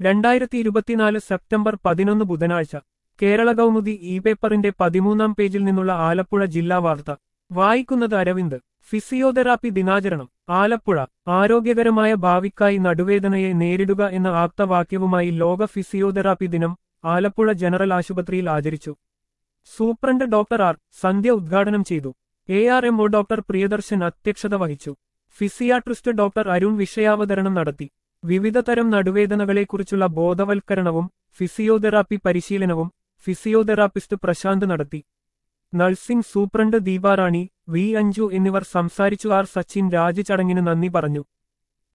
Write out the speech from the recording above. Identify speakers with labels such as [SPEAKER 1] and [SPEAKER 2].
[SPEAKER 1] രണ്ടായിരത്തി ഇരുപത്തിനാല് സെപ്റ്റംബർ പതിനൊന്ന് ബുധനാഴ്ച കേരള കൗമുദി ഇ പേപ്പറിന്റെ പതിമൂന്നാം പേജിൽ നിന്നുള്ള ആലപ്പുഴ ജില്ലാ വാർത്ത വായിക്കുന്നത് അരവിന്ദ് ഫിസിയോതെറാപ്പി ദിനാചരണം ആലപ്പുഴ ആരോഗ്യകരമായ ഭാവിക്കായി നടുവേദനയെ നേരിടുക എന്ന ആപ്തവാക്യവുമായി ലോക ഫിസിയോതെറാപ്പി ദിനം ആലപ്പുഴ ജനറൽ ആശുപത്രിയിൽ ആചരിച്ചു സൂപ്രണ്ട് ഡോക്ടർ ആർ സന്ധ്യ ഉദ്ഘാടനം ചെയ്തു A R MO doctor Priyadarshan അധ്യക്ഷത വഹിച്ചു ഫിസിയാട്രിസ്റ്റ് ഡോക്ടർ അരുൺ വിഷയാവതരണം നടത്തി വിവിധ തരം നടുവേദനകളെക്കുറിച്ചുള്ള ബോധവൽക്കരണവും ഫിസിയോതെറാപ്പി പരിശീലനവും ഫിസിയോതെറാപ്പിസ്റ്റ് പ്രശാന്ത് നടത്തി nursing superintendent Deeparani V Anju എന്നിവർ സംസാരിച്ചു ആർ സച്ചിൻ രാജ് ചടങ്ങിന് നന്ദി പറഞ്ഞു